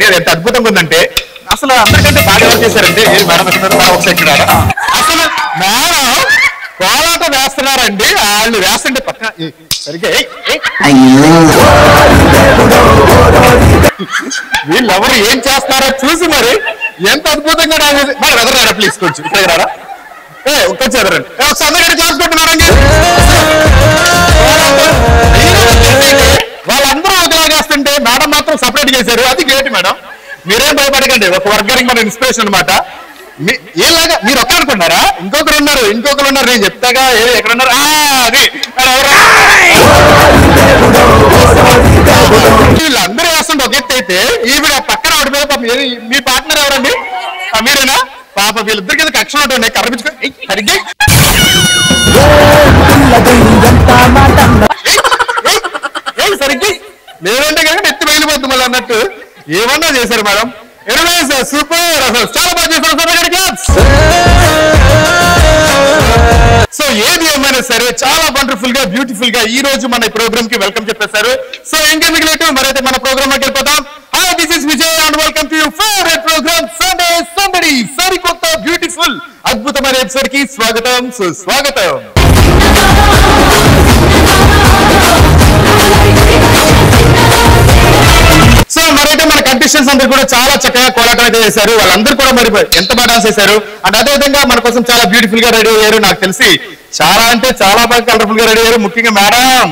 ఎంత అద్భుతంగా ఉందంటే అసలు అందరికంటే బాగా ఎవరు చేశారంటే ఏ మేడం ఎక్కడ ఉన్నారు? ఒకసారి ఇక్కడ రారా? అసలు మేడం కోలాట వేస్తున్నారండి వాళ్ళు వేస్తుంటే పక్కన ఏ, సరిగ్గా ఏయ్, ఏయ్. వీళ్ళెవరు ఏం చేస్తారో చూసి మరి ఎంత అద్భుతంగా డాన్స్ చేసి- మరి ఎదరారా ప్లీజ్ కొంచెం ఇక్కడ రారా ఏ కొంచెం ఎదరండి ఏ, ఒకసారి అందరికీ క్లాస్ కొట్టున్నారండి వాళ్ళందరూ ఒకలాగేస్తుంటే మేడం మాత్రం సపరేట్ చేశారు అది గ్రేట్ మేడం మీరేం భయపడకండి ఒక వర్గానికి మన ఇన్స్పిరేషన్ అనమాట ఏలాగా మీరు ఒక్క అనుకున్నారా ఇంకొకరు ఉన్నారు ఇంకొకరు ఉన్నారు నేను చెప్తాగా ఏ ఎక్కడ ఉన్నారు ఆ, అది మరి ఎవరు? వీళ్ళందరూ వేస్తుంటే ఒక ఎత్తు అయితే ఈవిడ పక్కన ఒకటి మీద పాపం ఏది మీ పార్ట్నర్ ఎవరండి ఆ, మీరేనా పాప వీళ్ళిద్దరికి ఏదో కక్ష ఉంటుంది కనిపించుకో సరిగ్గా ఏం సరిగ్గా లేదంటే కనుక నెత్తి బయలుపోతుంది మళ్ళీ అన్నట్టు ఏమన్నా చేశారు మేడం ఎనివేస్ సూపర్ అసలు చాలా బాగా చేశారు సూపర్ క్లాప్స్ సో ఏది ఏమైనా సరే చాలా వండర్ఫుల్ గా బ్యూటిఫుల్ గా ఈ రోజు మన ప్రోగ్రామ్ కి వెల్కమ్ చెప్పేశారు సో ఇంకెందుకు లేటు మరైతే మన ప్రోగ్రామ్ లోకి వెళ్ళిపోతాం hi this is Vijay and welcome to your favourite program Sunday Sandadi సరికొత్త బ్యూటిఫుల్ అద్భుతమైన ఎపిసోడ్ కి స్వాగతం సుస్వాగతం సో మరైతే మన కంటెస్టెంట్స్ అందరూ కూడా చాలా చక్కగా కోలాటం అయితే చేశారు వాళ్ళందరూ కూడా మరి ఎంత బాగా డాన్స్ చేశారు అండ్ అదే విధంగా మన కోసం చాలా బ్యూటిఫుల్ గా రెడీ అయ్యారు నాకు తెలిసి చాలా అంటే చాలా బాగా కలర్ఫుల్ గా రెడీ అయ్యారు ముఖ్యంగా మేడం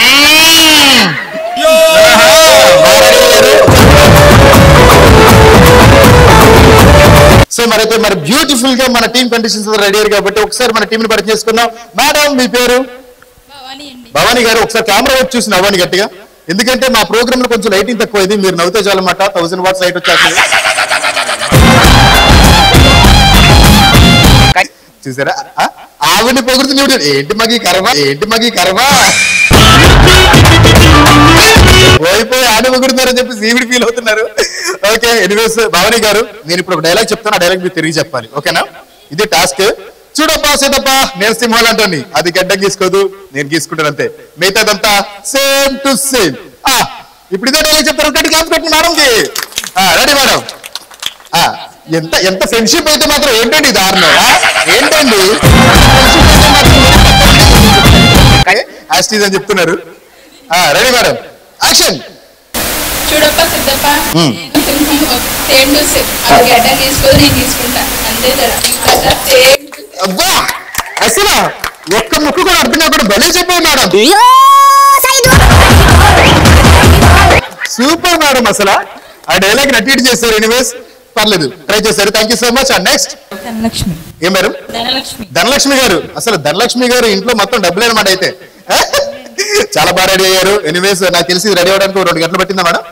సో మరైతే మరి బ్యూటిఫుల్ గా మన టీం కండిషన్స్ రెడీ అయ్యారు కాబట్టి ఒకసారి మన టీం ని పరిచయం చేసుకుందాం మేడం మీ పేరు భవానీ అండి భవానీ గారు ఒకసారి కెమెరా వచ్చి చూసి నవ్వండి గట్టిగా ఎందుకంటే మా ప్రోగ్రామ్ లో కొంచెం లైటింగ్ తక్కువ ఇది మీరు నవ్వుతే చాలన్నమాట థౌసండ్ వాట్స్ లైట్ వచ్చేస్తుంది చూసారా ఆ? ఆవిడ్ని పొగుడుతుంది ఇవిడ. ఏంటి మగి కర్మ ఏంటి మగి కర్మ పోయిపోయి ఆడి పొగుడుతున్నారని చెప్పి ఈవిడ ఫీల్ అవుతున్నారు ఓకే ఎనివేస్ భవానీ గారు నేను ఇప్పుడు ఒక డైలాగ్ చెప్తాను ఆ డైలాగ్ మీరు తిరిగి చెప్పాలి ఓకేనా ఇది టాస్క్ చూడప్పా సీతప్ప నేను సింహాలు అంటాను అది గడ్డం గీసుకోదు నేను గీసుకుంటాను అంతే మిగతాదంతా సేమ్ టు సేమ్ ఆ ఇప్పుడు ఇదే డైలాగ్ చెప్తారు కట్టి క్లాస్ పెట్టి మేడంకి రెడీ మేడం ఆ, ఎంత ఎంత ఫ్రెండ్షిప్ అయితే మాత్రం ఏంటండి ఈ దారుణం ఆ? ఏంటండి యాస్టీజ్ అని చెప్తున్నారు రెడీ మేడం యాక్షన్ చూడప్ప సిద్ధప్ప నేను సింహం సేమ్ టు సేమ్ అది గడ్డ తీసుకొని నేను తీసుకుంటా అంతే తేడా ఇంకా సేమ్ అబ్బా అసలు ఒక్క ముక్కు కూడా అర్థం కాకుండా భలే చెప్పావు మేడం సూపర్ మేడం అసలు ఆ డైలాగ్ నటీట్ చేశారు ఎనీవేస్ పర్లేదు ట్రై చేశారు thank you so much and next Dhanalakshmi ఏం మేడం ధనలక్ష్మి ధనలక్ష్మి గారు అసలు ధనలక్ష్మి గారు ఇంట్లో మొత్తం డబ్బులు అనమాట అయితే చాలా బాగా రెడీ అయ్యారు ఎనీవేస్ నాకు తెలిసి రెడీ అవ్వడానికి ఒక రెండు గంటలు పట్టిందా మేడం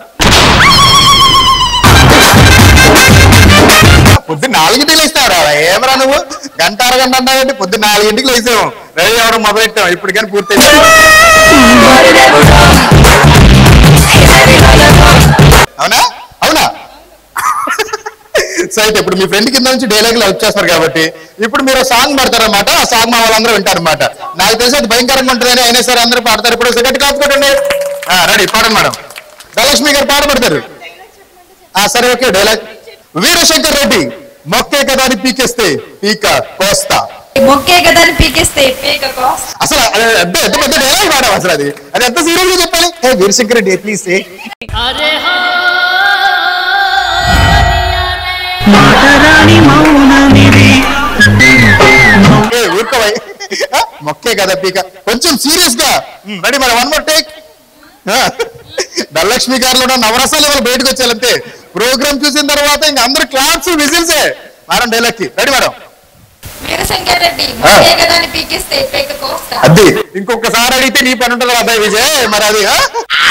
పొద్దున్న నాలుగింటికి లేస్తావరా ఏమరా నువ్వు గంట అరగంట అన్నావంటే పొద్దున్న నాలుగింటికి లేసాము రెడీ అవ్వడం మొదలెట్టాం ఇప్పుడు కానీ పూర్తయింది అవునా అవునా సో అయితే ఇప్పుడు మీ ఫ్రెండ్ కింద నుంచి డైలాగ్ హెల్ప్ చేస్తారు కాబట్టి ఇప్పుడు మీరు సాంగ్ పాడతారన్నమాట ఆ సాంగ్ మా వాళ్ళందరూ వింటారన్నమాట నాకు తెలిసి అది భయంకరంగా ఉంటుందని అయినా సరే అందరూ పాడతారు ఇప్పుడు సెకండ్ క్లాస్ కొట్టండి రెడీ పాడండి మేడం ధనలక్ష్మి గారు పాట పడతారు ఆ సరే ఓకే డైలాగ్ వీరశంకర్ రెడ్డి మొక్కే కదా అని పీకేస్తే పీక కోస్తా మొక్కే కదా అని పీకేస్తే పేక కాస్ట్ అసలు అది ఎంత ఎంత పెద్ద డైలాగ్ మేడం అసలు అది అది ఎంత సీరియస్ గా చెప్పాలి ఏ వీరశంకర్ రెడ్డి ప్లీజ్ మాటరాని మౌనమిది ఏ ఊరుకోవై మొక్కే కదా పీక కొంచెం సీరియస్ గా ready madam one more take Dhanalakshmi గారిలో ఉన్న నవరసాలు వాళ్ళు బయటకు వచ్చేయాలంతే ప్రోగ్రామ్ చూసిన తర్వాత ఇంకా అందరు క్లాప్స్ విజిల్సే మేడం డైలాగ్ కి రెడీ మేడం వీరశంకర్ రెడ్డి మొక్కే కదా అని పీకేస్తే పేక కాస్ట్ అది ఇంకొకసారి అడిగితే నీ పని ఉంటుంది కదా విజయ్ మరి అది ఆ?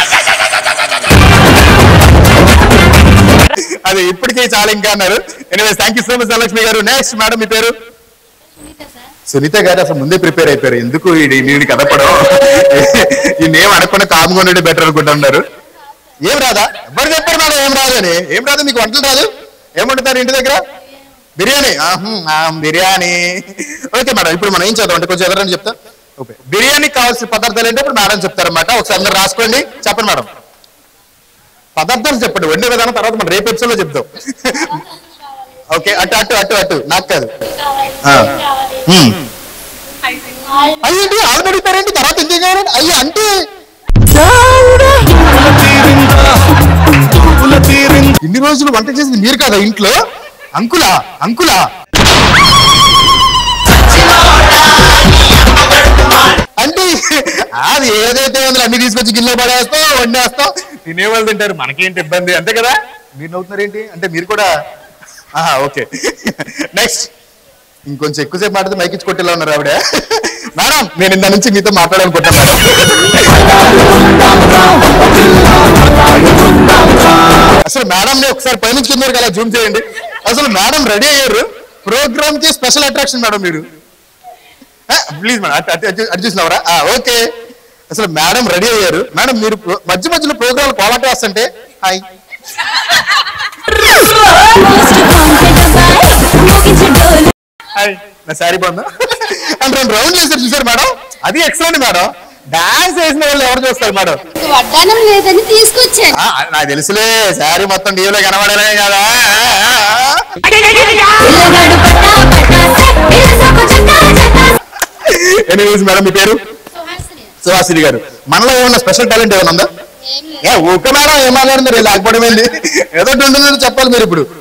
అది ఇప్పటికే చాలా ఇంకా అన్నారు anyway thank you so much Dhanalakshmi గారు నెక్స్ట్ మేడం మీ పేరు సునీత గారు అసలు ముందే ప్రిపేర్ అయిపోయారు ఎందుకు ఈ- నేను కదపడం ఈ నేమ్ అడగకుండా కామ్గా ఉండేది బెటర్ అనుకుంటున్నారు ఏం రాదా ఎవరు చెప్పారు మేడం ఏం రాదని ఏం రాదు మీకు వంటలు రాదు ఏం వండుతారు ఇంటి దగ్గర బిర్యానీ ఆహుం, ఆ, బిర్యానీ ఓకే మేడం ఇప్పుడు మనం ఏం చేద్దాం అంటే కొంచెం ఎవరైనా చెప్తా ఓకే బిర్యానీ కావాల్సిన పదార్థాలు ఏంటో ఇప్పుడు మేడం చెప్తారన్నమాట ఒకసారి అందరు రాసుకోండి చెప్పండి మేడం పదార్థాలు చెప్పండి వండే విధానం తర్వాత మనం రేపు ఎపిసోడ్ లో చెప్తాం ఓకే అటు అటు అటు అటు నాకు కాదు ఆ. హ్మ్. అయ్యేంటి ఆవిడ అడుగుతారేంటి తర్వాత ఇంకేం కావాలండి అయ్యి అంటే ఇన్ని రోజులు వంట చేసింది మీరు కదా ఇంట్లో అంకులా అంకులా అంటే అది ఏదైతే ఉందో అన్ని తీసుకొచ్చి గిన్నెలో పడేస్తాం వండేస్తాం తినేవాళ్ళు తింటారు మనకేంటి ఇబ్బంది అంతే కదా మీరు నవ్వుతున్నారు ఏంటి అంటే మీరు కూడా ఆహా ఓకే నెక్స్ట్ ఇంకొంచెం ఎక్కువసేపు మాట్లాడితే మైక్ ఇచ్చి కొట్టేలా ఉన్నారు ఆవిడ మేడం నేను ఇంత నుంచి మీతో మాట్లాడాలనుకుంటా మేడం అసలు మేడం ని ఒకసారి పైనుంచి కింద కదా జూమ్ చేయండి అసలు మేడం రెడీ అయ్యారు ప్రోగ్రామ్ కి స్పెషల్ అట్రాక్షన్ మేడం మీరు ప్లీజ్ మేడం అటు అటు అటు- అటు చూసినవరా ఓకే అసలు మేడం రెడీ అయ్యారు మేడం మీరు ప్రో- మధ్య మధ్యలో ప్రోగ్రామ్ కోలాట వేస్తుంటే హాయ్ హాయ్ నా శారీ బాగుందా అంటే రెండు రౌండ్లు వేసారు చూసారు మేడం అది ఎక్సలెంట్ మేడం డాన్స్ వేసిన వాళ్ళు ఎవరు చూస్తారు మేడం వడ్డానం లేదని తీసుకొచ్చాను ఆ, నాకు తెలుసులే శారీ మొత్తం టీవీలో కనబడలే కదా పిల్లగాడు పట్టా పట్టా ఇరుసొక చట్టా చట్టా ఎనీవేస్ మేడం మీ పేరు సుహాసిని గారు మనలో ఏమన్నా స్పెషల్ టాలెంట్ ఏమైనా ఉందా ఏ ఊక మేడం ఏం మాట్లాడుతున్నారు లేకపోవడం ఏంది ఏదో ఒకటి ఉంటుందని చెప్పాలి మీరు ఇప్పుడు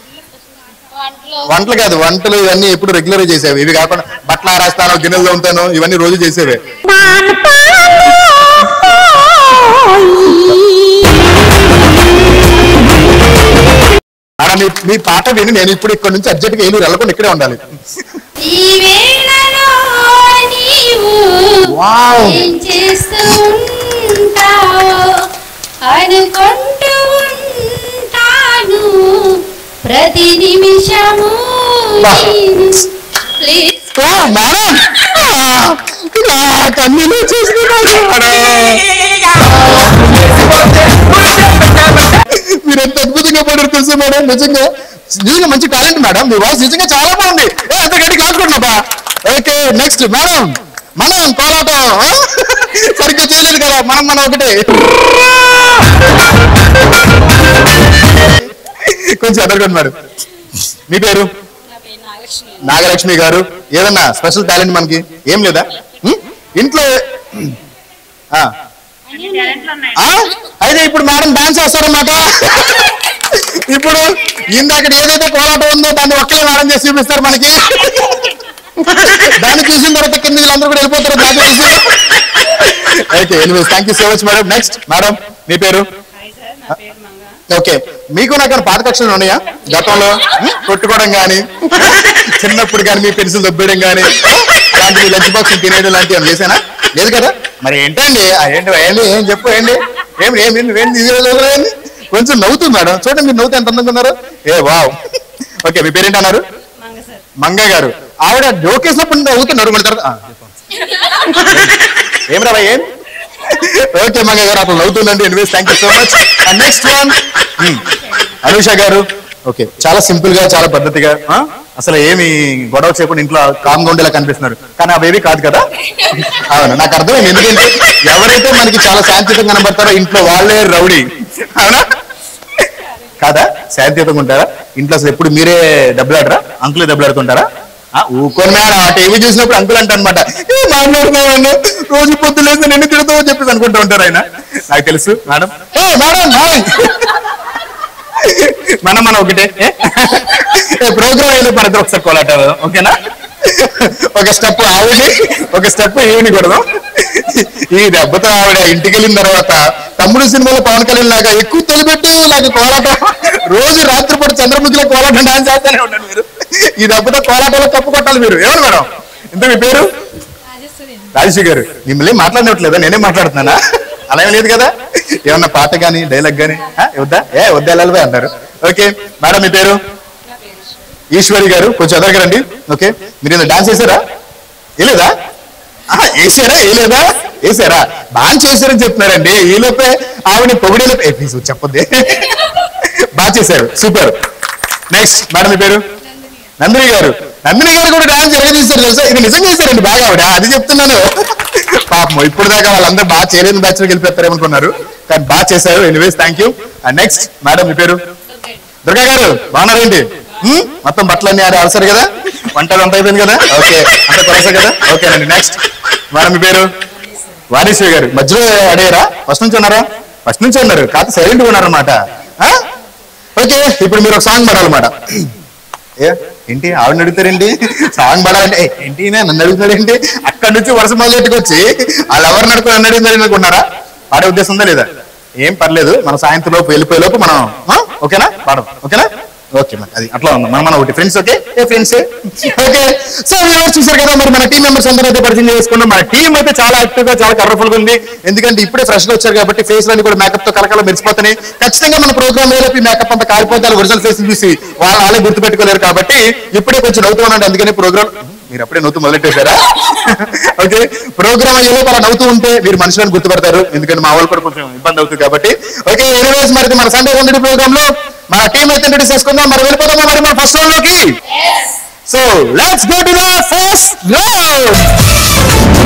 వంటలు కాదు వంటలు ఇవన్నీ ఎప్పుడు రెగ్యులర్ చేసేవి ఇవి కాకుండా బట్టలు ఆరేస్తాను గిన్నెల్లో ఉంటాను ఇవన్నీ రోజు చేసేవే మేడం మీ- మీ పాట విని నేను ఇప్పుడు ఇక్కడ నుంచి అర్జెంట్గా ఏలూరు వెళ్ళకుండా ఇక్కడే ఉండాలి ఈ వేళలో నీవు వావ్. ఏం చేస్తూ ఉంటావో అనుకుంటూ ఉంటాను ప్రతి నిమిషము వా. ప్లీజ్ ఆ, మేడం ఆ, నా కన్నీళ్ళు చూసుకున్నాను మీరు ఎంత అద్భుతంగా పాడారు తెలుసా మేడం నిజంగా నిజంగా మంచి టాలెంట్ మేడం మీ వాయిస్ నిజంగా చాలా బాగుంది ఏ అంత గట్టి కాసుకుంటున్నా ఓకే నెక్స్ట్ మేడం మనం కోలాటం ఆ? సరిగ్గా చేయలేదు కదా మనం మనం ఒకటే కొంచెం ఎదరగండి మేడం మీ పేరు నాగలక్ష్మి గారు ఏదన్నా స్పెషల్ టాలెంట్ మనకి ఏం లేదా ఉం? ఇంట్లో ఆ. ఆ? అయితే ఇప్పుడు మేడం డాన్స్ చేస్తారన్నమాట ఇప్పుడు ఇందాక ఏదైతే కోలాటం ఉందో దాన్ని ఒక్కలే మేడం చేసి చూపిస్తారు మనకి దాన్ని చూసిన తర్వాత కింద వీళ్ళందరూ కూడా వెళ్ళిపోతారు దాన్ని చూసి okay anyways thank you so much madam next madam మీ పేరు ఓకే మీకు నాకు పాత కక్షలు ఉన్నాయా గతంలో ఉం? కొట్టుకోవడం కానీ చిన్నప్పుడు కానీ మీ పెన్సిల్ దొబ్బేయడం కానీ అలాంటి మీ లంచ్ బాక్స్ తినేయడం లాంటివి ఏమైనా చేశానా లేదు కదా మరి ఏంటండి ఆ ఏంటి ఏంటి ఏం చెప్పు ఏంటి ఏం ఏం ఏం ఏం ఇది ఏదో ఏంది? కొంచెం నవ్వుతుంది మేడం చూడండి మీరు నవ్వుతే ఎంత అందంగా ఉన్నారు ఏ వావ్ ఓకే మీ పేరేంటి అన్నారు మంగ గారు ఆవిడ జోకేసినప్పుడు నవ్వుతున్నారు మన తర్వాత ఆ, చెప్పండి. ఏం రా ఏం ఓకే మంగ గారు అట్లా నవ్వుతుందండి anyways thank you so much and next one Anusha గారు ఓకే చాలా సింపుల్ గా చాలా పద్ధతిగా ఆ? అసలు ఏమి గొడవ చేయకుండా ఇంట్లో కామ్గా ఉండేలా కనిపిస్తున్నారు కానీ ఆ బేబీ కాదు కదా అవును నాకు అర్థమైంది ఎందుకంటే ఎవరైతే మనకి చాలా శాంతియుతంగా కనబడతారో ఇంట్లో వాళ్ళే రౌడీ అవునా కాదా శాంతియుతంగా ఉంటారా ఇంట్లో అసలు ఎప్పుడు మీరే డబ్బులాడరా అంకులే డబ్బులాడుతుంటారా ఆ, ఊరుకోని మేడం ఆ టీవీ చూసినప్పుడు అంకుల్ అంట అనమాట మాట్లాడుతున్నాను రోజు పొద్దు లేదు నిన్ను తిడతావు అని చెప్పేసి అనుకుంటూ ఉంటారు ఆయన నాకు తెలుసు మేడం ఏ మేడం హాయ్ మనం మనం ఒకటే ప్రోగ్రామ్ అయిన పడతారు ఒకసారి కోలాట ఓకేనా ఒక స్టెప్ ఆవిడ ఒక స్టెప్ ఈవిని కొడదాం ఈ దెబ్బతో ఆవిడ ఇంటికి వెళ్ళిన తర్వాత తమ్ముడు సినిమాలో పవన్ కళ్యాణ్ లాగా ఎక్కువ తెలిపెట్టి నాకు కోలాటం రోజు రాత్రిపూట చంద్రముఖిలో కోలాటం డాన్స్ చేస్తానే ఉండండి మీరు ఈ దెబ్బతో కోలాటంలో కప్పు కొట్టాలి మీరు ఎవరు మేడం ఇంత మీ పేరు రాజేశ్వరి గారు మిమ్మల్ని మాట్లాడినట్లేదా నేనే మాట్లాడుతున్నానా అలా ఏం లేదు కదా ఏమన్నా పాట గానీ డైలాగ్ గానీ ఆ, వద్దా ఏ వద్దా వెళ్ళాలి అంటారు ఓకే మేడం మీ పేరు ఈశ్వరి గారు కొంచెం ఎదరగరండి ఓకే మీరు ఏదో డాన్స్ చేశారా వేయలేదా ఆహా, వేసారా వేయలేదా వేసారా బాగా చేశారని చెప్తున్నారండి ఈ లోపే ఆవిడ పొగిడేలో ప్లీజ్ చెప్పొద్ది బాగా చేశారు సూపర్ నెక్స్ట్ మేడం మీ పేరు నందిని గారు నందిని గారు కూడా డాన్స్ ఎలా చేశారు తెలుసా ఇది నిజంగా చేశారండి బాగా ఆవిడ అది చెప్తున్నాను పాపం ఇప్పుడు దాకా వాళ్ళందరూ బాగా చేయలేని బ్యాచ్ లోకి వెళ్ళిపోతారు అనుకున్నారు కానీ బాగా చేశారు anyways thank you and next madam మీ పేరు దుర్గా గారు బాగున్నారేంటి హ్మ్? మొత్తం బట్టలన్నీ ఆడే అవసరం కదా వంట అంత అయిపోయింది కదా ఓకే అంత కొలస కదా ఓకే అండి నెక్స్ట్ మేడం మీ పేరు వాణీశ్వరి గారు మధ్యలో అడిగారా ఫస్ట్ నుంచి ఉన్నారా ఫస్ట్ నుంచి ఉన్నారు కాదు సైలెంట్ గా ఉన్నారన్నమాట ఆ? ఓకే ఇప్పుడు మీరు ఒక సాంగ్ పాడాలన్నమాట ఏ ఏంటి ఆవిడని అడుగుతారేంటి సాంగ్ పాడాలంటే ఏ, ఏంటి ఈయన నన్ను అడుగుతారేంటి అక్కడి నుంచి వరుస మొదలెట్టుకొచ్చి వాళ్ళు ఎవరిని అడుగుతారు నన్ను అడుగుతారు అనుకున్నారా పాడే ఉద్దేశం ఉందా లేదా ఏం పర్లేదు మన సాయంత్రం లోపు వెళ్ళిపోయే లోపు మనం ఆ? ఓకేనా పాడం ఓకేనా ఓకే మరి అది అట్లా ఉందాం మనం మన ఒకటి ఫ్రెండ్స్ ఓకే ఏ ఫ్రెండ్స్ ఓకే సో వ్యూవర్స్ చూసారు కదా మరి మన టీం మెంబర్స్ అందరూ అయితే పరిచయం చేసుకున్నాం మన టీం అయితే చాలా యాక్టివ్ గా చాలా కలర్ఫుల్ గా ఉంది ఎందుకంటే ఇప్పుడే ఫ్రెష్ గా వచ్చారు కాబట్టి ఫేస్ లన్నీ కూడా మేకప్ తో కలకల మెరిసిపోతున్నాయి ఖచ్చితంగా మన ప్రోగ్రామ్ వేలోపు మేకప్ అంతా కాలిపోతే ఒరిజినల్ ఫేస్ చూసి వాళ్ళు వాళ్ళే గుర్తుపెట్టుకోలేరు కాబట్టి ఇప్పుడే కొంచెం నవ్వుతూ ఉండండి అందుకని ప్రోగ్రామ్ మీరు అప్పుడే నవ్వుతూ మొదలెట్టేశారా ఓకే ప్రోగ్రామ్ అయ్యేలో అలా నవ్వుతూ ఉంటే మీరు మనుషులను గుర్తుపడతారు ఎందుకంటే మా వాళ్ళు కూడా కొంచెం ఇబ్బంది అవుతుంది కాబట్టి ఓకే ఎనీవేస్ మరి మన సండే ఉండేది ప్రోగ్రామ్ లో మన టీం అయితే ఇంట్రడ్యూస్ చేసుకుందాం మరి వెళ్ళిపోదామా మరి మన ఫస్ట్ రౌండ్ లోకి so let's go to the first round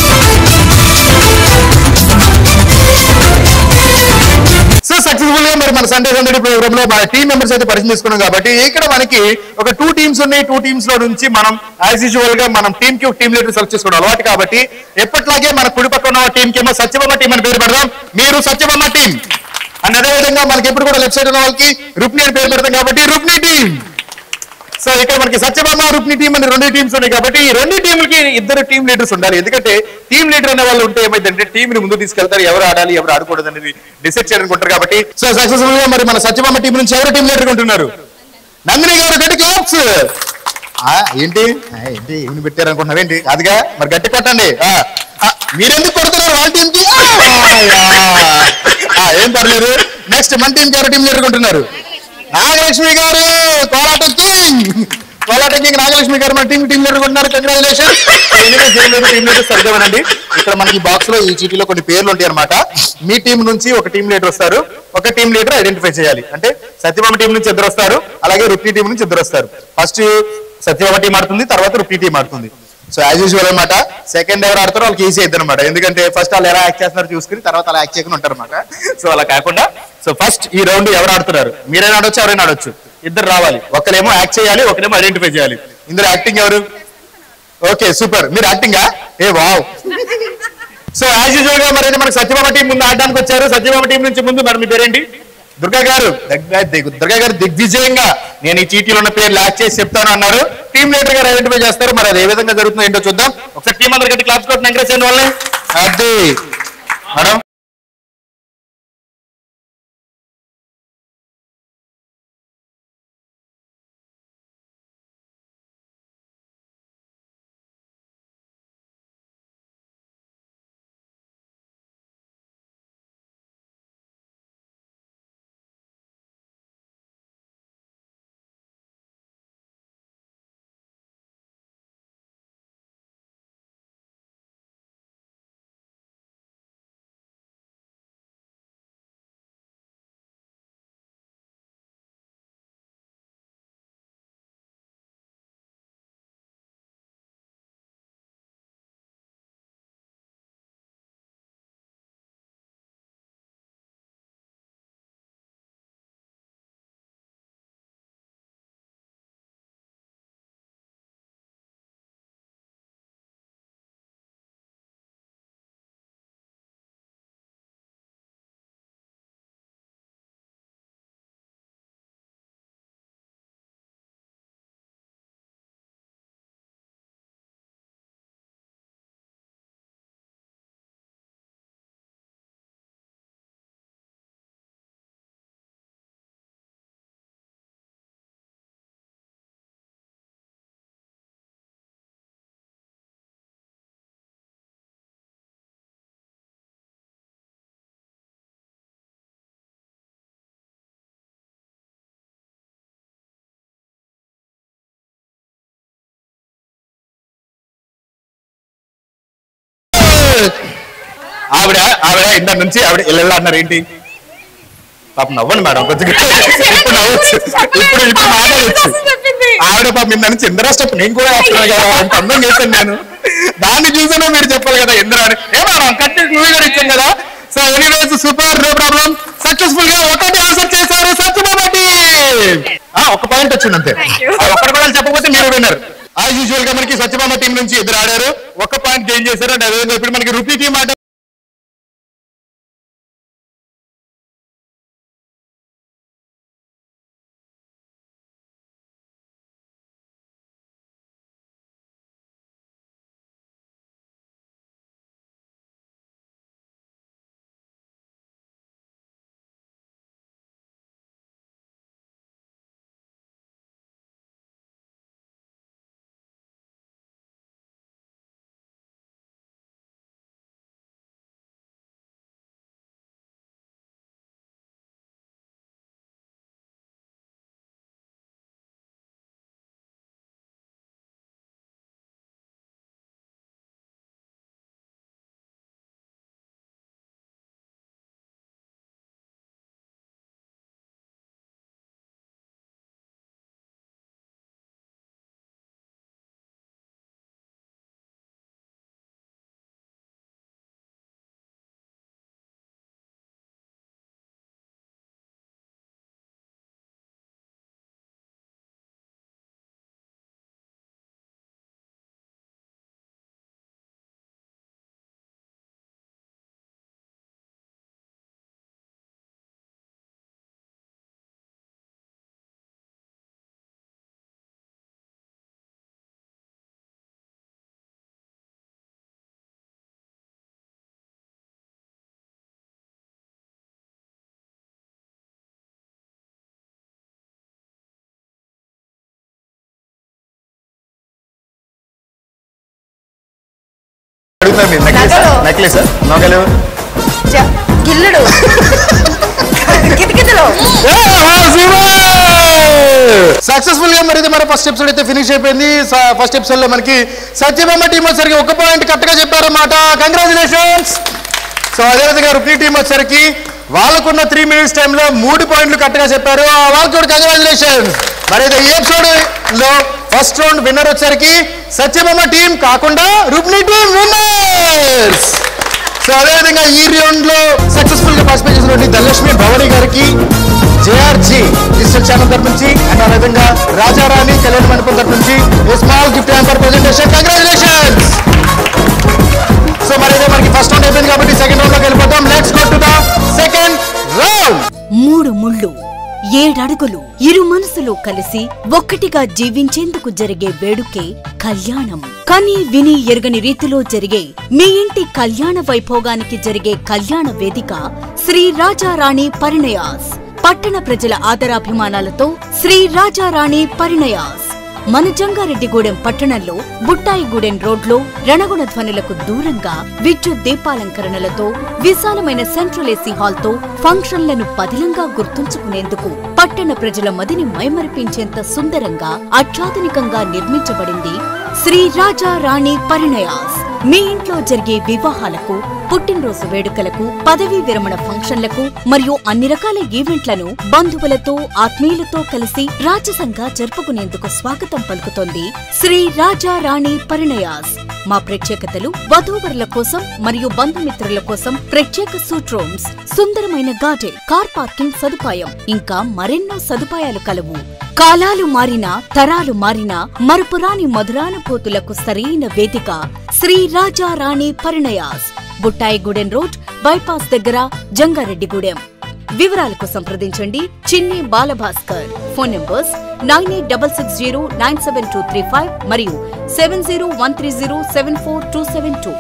so successful గా మరి మన సండే సండే ప్రోగ్రామ్ లో మన టీం మెంబర్స్ అయితే పరిచయం చేసుకున్నాం కాబట్టి ఇక్కడ మనకి ఒక టూ టీమ్స్ ఉన్నాయి టూ టీమ్స్ లో నుంచి మనం యాజ్ యూజువల్ గా మనం టీమ్ కి ఒక టీం లీడర్ సెలెక్ట్ చేసుకోవడం అలవాటు కాబట్టి ఎప్పట్లాగే మన కుడి పక్కన ఉన్న టీం కి ఏమో సత్యభామ టీం అని పేరు పెడదాం మీరు సత్యభామ టీం అండ్ అదే విధంగా మనకి ఎప్పుడు కూడా లెఫ్ట్ సైడ్ ఉన్న వాళ్ళకి రుక్ని అని పేరు పెడతాం కాబట్టి రుక్ని టీం సో ఇక్కడ మనకి సత్యభామ రుక్ని టీం అని రెండు టీమ్స్ ఉన్నాయి కాబట్టి ఈ రెండు టీంలకి ఇద్దరు టీం లీడర్స్ ఉండాలి ఎందుకంటే టీం లీడర్ అనే వాళ్ళు ఉంటే ఏమైందంటే టీం ని ముందు తీసుకెళ్తారు ఎవరు ఆడాలి ఎవరు ఆడకూడదు అనేది డిసైడ్ చేయడానికి కాబట్టి సో సక్సెస్ఫుల్ గా మరి మన సత్యభామ టీం నుంచి ఎవరు టీం లీడర్ ఉంటున్నారు నందిని గారు గట్టి క్లాప్స్ ఏంటి ఆ, ఏంటి ఏమి పెట్టారు అనుకుంటున్నారు ఏంటి అదిగా మరి గట్టి కొట్టండి ఆ, ఆ, మీరెందుకు కొడుతున్నారు వాళ్ళ టీంకి ఏం పర్లేదు నెక్స్ట్ మన టీం ఎవరు టీం లీడర్ ఉంటున్నారు నాగలక్ష్మి గారు కోలాటం కింగ్ కోలాటం కింగ్ నాగలక్ష్మి గారు మన టీం టీం లీడర్ ఉంటున్నారు కంగ్రాచులేషన్ టీం లీడర్ సరిగ్గానండి ఇక్కడ మనకి బాక్స్ లో ఈ చీటీలో కొన్ని పేర్లు ఉంటాయి అనమాట మీ టీం నుంచి ఒక టీం లీడర్ వస్తారు ఒక టీం లీడర్ ఐడెంటిఫై చేయాలి అంటే సత్యభామ టీం నుంచి ఇద్దరు వస్తారు అలాగే రుక్ని టీం నుంచి ఇద్దరు వస్తారు ఫస్ట్ సత్యభామ టీం ఆడుతుంది తర్వాత రుక్ని టీం ఆడుతుంది సో యాజ్ యూజువల్ అనమాట సెకండ్ ఎవరు ఆడతారో వాళ్ళకి ఈజీ అవుతుంది అనమాట ఎందుకంటే ఫస్ట్ వాళ్ళు ఎలా యాక్ట్ చేస్తున్నారు చూసుకుని తర్వాత అలా యాక్ట్ చేయకుండా ఉంటారు అనమాట సో అలా కాకుండా సో ఫస్ట్ ఈ రౌండ్ ఎవరు ఆడుతున్నారు మీరైనా ఆడొచ్చు ఎవరైనా ఆడొచ్చు ఇద్దరు రావాలి ఒకరేమో యాక్ట్ చేయాలి ఒకరేమో ఐడెంటిఫై చేయాలి ఇందులో యాక్టింగ్ ఎవరు ఓకే సూపర్ మీరు యాక్టింగా ఏ వావ్ సో యాజ్ యూజువల్ గా మరి మనకి సత్యభామ టీం ముందు ఆడడానికి వచ్చారు సత్యభామ టీం నుంచి ముందు మరి మీ పేరేంటి దుర్గా గారు దగ్గ- దిగ్- దుర్గా గారు దిగ్విజయంగా నేను ఈ చీటీలో ఉన్న పేరు లాక్ చేసి చెప్తాను అన్నారు టీం లీడర్ గారు ఐడెంటిఫై చేస్తారు మరి అది ఏ విధంగా జరుగుతుందో ఏంటో చూద్దాం ఒకసారి టీం అందరు గట్టి క్లాప్స్ కొట్టిన ఎంకరేజ్ చేయండి వాళ్ళని అది మేడం ఆవిడ ఆవిడ ఇంత నుంచి ఆవిడ ఇళ్ళ అన్నారు ఏంటి పాపం నవ్వండి మేడం కొద్దిగా ఇప్పుడు నవ్వచ్చు ఇప్పుడు ఇప్పుడు మాట్లాడచ్చు ఆవిడ పాపం ఇంత నుంచి ఇందరా స్టెప్ నేను కూడా వేస్తున్నాను కదా అంత అందం చేశాను నేను దాన్ని చూసినా మీరు చెప్పాలి కదా ఎందుకు అని ఏమో కట్టి మూవీ కూడా ఇచ్చాం కదా so anyways super no problem successful గా ఒకటి ఆన్సర్ చేశారు సత్యబాబటి ఒక పాయింట్ వచ్చింది అంతే ఆ ఒక్కటి కూడా చెప్పకపోతే మీరు విన్నారు యాజ్ యూజువల్ గా మనకి సత్యభామ టీం నుంచి ఇద్దరు ఆడారు ఒక పాయింట్ గెయిన్ చేశారు అండ్ అదేవిధంగా ఇప్పుడు మనకి రూపీ టీం ఆట అడుగుతాను మీరు నెక్లెస్ నగలు. నెక్లెస్ నగలు చ- గిల్లుడు కితకితలు సక్సెస్ఫుల్ గా మరి మన ఫస్ట్ ఎపిసోడ్ అయితే ఫినిష్ అయిపోయింది ఫస్ట్ ఎపిసోడ్ లో మనకి సత్యభామ టీం వచ్చరికి ఒక పాయింట్ కరెక్ట్ గా చెప్పారన్నమాట కంగ్రాచులేషన్స్ సో అదేవిధంగా రుక్ని టీం వచ్చరికి వాళ్ళకున్న త్రీ మినిట్స్ టైంలో మూడు పాయింట్లు కరెక్ట్ గా చెప్పారు ఆ వాళ్ళకి కూడా కంగ్రాచులేషన్స్ మరి అయితే ఈ ఎపిసోడ్ లో ఫస్ట్ రౌండ్ విన్నర్ వచ్చరికి సత్యభామ టీం కాకుండా రుక్ని టీం విన్నర్స్ సో అదేవిధంగా ఈ రౌండ్ లో సక్సెస్ఫుల్ గా పార్టిసిపేట్ చేసినటువంటి ధనలక్ష్మి భవాని గారికి జేఆర్జీ డిజిటల్ ఛానల్ తరపు నుంచి అండ్ అదేవిధంగా రాజారాణి కళ్యాణ మండపం తరపు నుంచి small gift hamper presentation congratulations so మరి ఇదే మనకి ఫస్ట్ రౌండ్ అయిపోయింది కాబట్టి సెకండ్ రౌండ్ లోకి వెళ్ళిపోతాం let's go to the second round మూడు ముళ్ళు ఏడడుగులు ఇరు మనసులు కలిసి ఒక్కటిగా జీవించేందుకు జరిగే వేడుకే కళ్యాణం కానీ విని ఎరగని రీతిలో జరిగే మీ ఇంటి కళ్యాణ వైభోగానికి జరిగే కళ్యాణ వేదిక శ్రీ రాజారాణి పరిణయాస్ పట్టణ ప్రజల ఆదరాభిమానాలతో శ్రీ రాజారాణి పరిణయాస్ మన జంగారెడ్డిగూడెం పట్టణంలో బుట్టాయిగూడెం రోడ్లో రణగుణ ధ్వనులకు దూరంగా విద్యుత్ దీపాలంకరణలతో విశాలమైన సెంట్రల్ ఏసీ హాల్తో ఫంక్షన్లను పదిలంగా గుర్తుంచుకునేందుకు పట్టణ ప్రజల మదిని మైమరిపించేంత సుందరంగా అత్యాధునికంగా నిర్మించబడింది శ్రీ రాజా రాణి పరిణయాస్ మీ ఇంట్లో జరిగే వివాహాలకు పుట్టినరోజు వేడుకలకు పదవీ విరమణ ఫంక్షన్లకు మరియు అన్ని రకాల ఈవెంట్లను బంధువులతో ఆత్మీయులతో కలిసి రాజసంగా జరుపుకునేందుకు స్వాగతం పలుకుతోంది శ్రీ రాజా రాణి పరిణయాస్ మా ప్రత్యేకతలు వధూవరుల కోసం మరియు బంధుమిత్రుల కోసం ప్రత్యేక సూట్ రూమ్స్ సుందరమైన గార్డెన్ కార్ పార్కింగ్ సదుపాయం ఇంకా మరెన్నో సదుపాయాలు కలవు కాలాలు మారినా తరాలు మారినా మరపురాని మధురానుభూతులకు సరైన వేదిక శ్రీ రాజా రాణి పరిణయాస్ బుట్టాయిగూడెం రోడ్ బైపాస్ దగ్గర జంగారెడ్డిగూడెం వివరాలకు సంప్రదించండి Chinni Balabhaskar phone numbers nine eight double six zero nine seven two three five మరియు seven zero one three zero seven four two seven two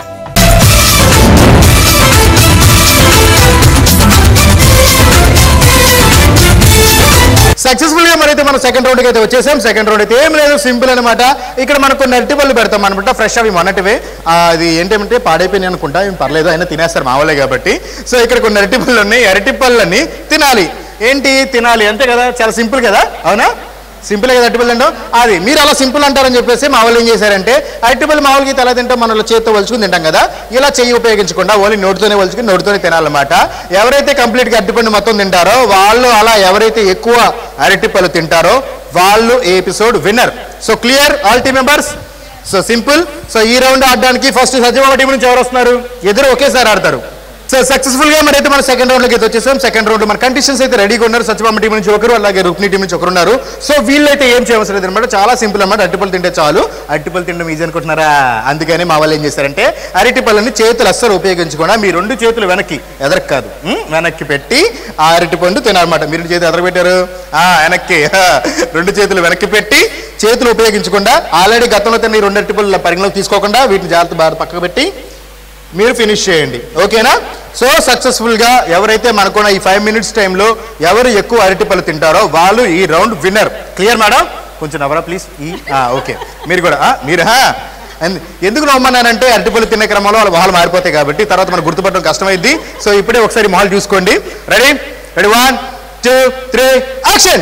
successful గా మరైతే మనం సెకండ్ రౌండ్ అయితే వచ్చేసాం సెకండ్ రౌండ్ అయితే ఏం లేదు సింపుల్ అనమాట ఇక్కడ మనకు కొన్ని అరటిపళ్ళు పెడతాం అనమాట ఫ్రెష్ అవి మొన్నటివే ఆ, అది ఏంటంటే పాడైపోయినాయి అనుకుంటా ఏం పర్లేదు అయినా తినేస్తారు మావలే కాబట్టి సో ఇక్కడ కొన్ని అరటిపళ్ళు ఉన్నాయి అరటిపళ్ళని తినాలి ఏంటి తినాలి అంతే కదా చాలా సింపుల్ కదా అవునా సింపుల్ కదా అరటిపళ్ళు అంటాం అది మీరు అలా సింపుల్ అంటారని చెప్పేసి మా వాళ్ళు ఏం చేశారంటే అరటిపళ్ళు మామూలుగా అయితే ఎలా తింటాం మన చేత్తో వలుచుకుని తింటాం కదా ఇలా చెయ్యి ఉపయోగించకుండా ఓన్లీ నోటితోనే వలుచుకుని నోటితోనే తినాలన్నమాట ఎవరైతే కంప్లీట్గా అరటిపండు మొత్తం తింటారో వాళ్ళు అలా ఎవరైతే ఎక్కువ అరటిపళ్ళు తింటారో వాళ్ళు ఈ episode winner so clear all team members so simple so ఈ రౌండ్ ఆడడానికి ఫస్ట్ సత్యభామ టీం నుంచి ఎవరు వస్తున్నారు ఇద్దరు ఒకేసారి ఆడతారు సో సక్సెస్ఫుల్ గా మరి అయితే మన సెకండ్ రౌండ్ లోకి అయితే వచ్చేసాం సెకండ్ రౌండ్ మన కండిషన్స్ అయితే రెడీగా ఉన్నారు సత్యభామ టీం నుంచి ఒకరు అలాగే రుక్ని టీం నుంచి ఒకరు ఉన్నారు సో వీళ్ళైతే ఏం చేయవలసిన లేదు అనమాట చాలా సింపుల్ అన్నమాట అరటిపళ్ళు తింటే చాలు అరటిపళ్ళు తినడం ఈజీ అనుకుంటున్నారా అందుకని మా వాళ్ళు ఏం చేశారంటే అరటిపళ్ళని చేతులు అస్సలు ఉపయోగించకుండా మీ రెండు చేతులు వెనక్కి ఎదరకు కాదు ఉం? వెనక్కి పెట్టి ఆ అరటిపండు తినాలన్నమాట మీరు చేతి ఎదరకు పెట్టారు ఆ వెనక్కి హా. రెండు చేతులు వెనక్కి పెట్టి చేతులు ఉపయోగించకుండా ఆల్రెడీ గతంలో తిన్న ఈ రెండు అరటిపళ్ళు పరిగణలోకి తీసుకోకుండా వీటిని జాగ్రత్త బాగా పక్కకు పెట్టి మీరు ఫినిష్ చేయండి ఓకేనా సో సక్సెస్ఫుల్ గా ఎవరైతే మనకున్న ఈ ఫైవ్ మినిట్స్ టైంలో ఎవరు ఎక్కువ అరటిపళ్ళు తింటారో వాళ్ళు ఈ రౌండ్ విన్నర్ క్లియర్ మేడం కొంచెం నవ్వరా ప్లీజ్ ఈ ఓకే మీరు కూడా ఆ, మీరు హా? అండ్ ఎందుకు నమ్మన్నానంటే అరటిపళ్ళు తినే క్రమంలో వాళ్ళ మొహాలు మారిపోతాయి కాబట్టి తర్వాత మనం గుర్తుపట్టడం కష్టమైంది సో ఇప్పుడే ఒకసారి మొహాలు చూసుకోండి ready ready one two three action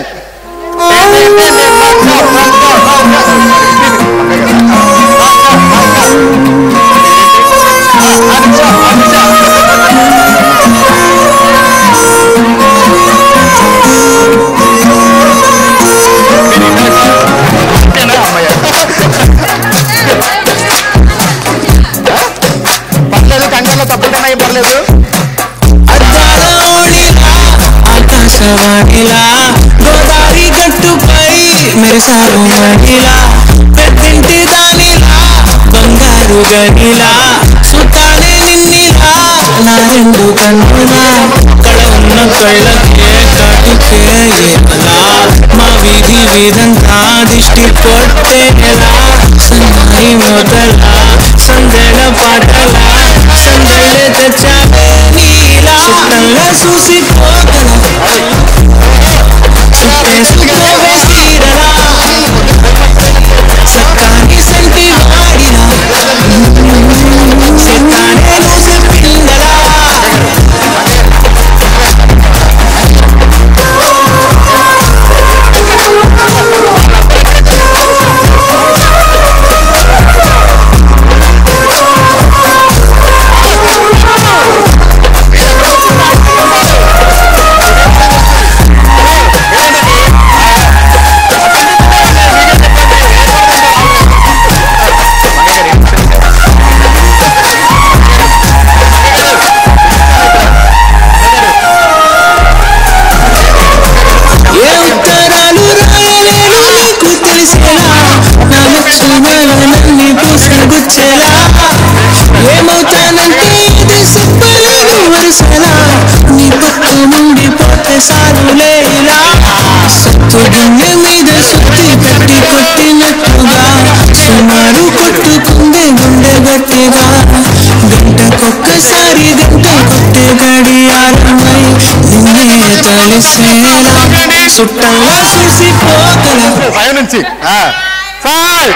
పర్లేదు కంగారులో తప్పులున్నా ఏం పర్లేదు అద్దాలలోనిలా ఆకాశవాణిలా గోదావరి గట్టుపై మెరిసారు మహిళ పెద్దింటి దానిలా బంగారు గనిలా సుతానే నిన్నిలా నా రెండు కన్నులా కళ ఉన్న కళ్ళకే కాటుకే ఏమలా మా వీధి వీధంతా దిష్టి కొట్టేలా సన్నాయి మొదలా సందెల పాటలా సందెల తెచ్చావే నీలా చుట్టంగా చూసిపోగల చుట్టేసుకోవే చీరలా సక్కాని సంటి వాడిలా సితానే లూసి పిల్లలా ఏ ఉత్తరాలు రాయలేను నీకు తెలిసేలా నా లక్షణాలన్నీ పూసగుచ్చేలా ఏమవుతానంటే ఇది చెప్పలేను వరుసలా నీ పక్క నుండి పోతే సారులేలా సత్తు గిన్నె మీద సుత్తి కట్టి కొట్టినట్టుగా సుమారు కొట్టుకుందే గుండె గట్టిగా గంటకొక్కసారి గంట కొట్టే గడియారమై నిన్నే తలిసేలా చుట్టంగా చూసిపోగల ఫైవ్ నుంచి five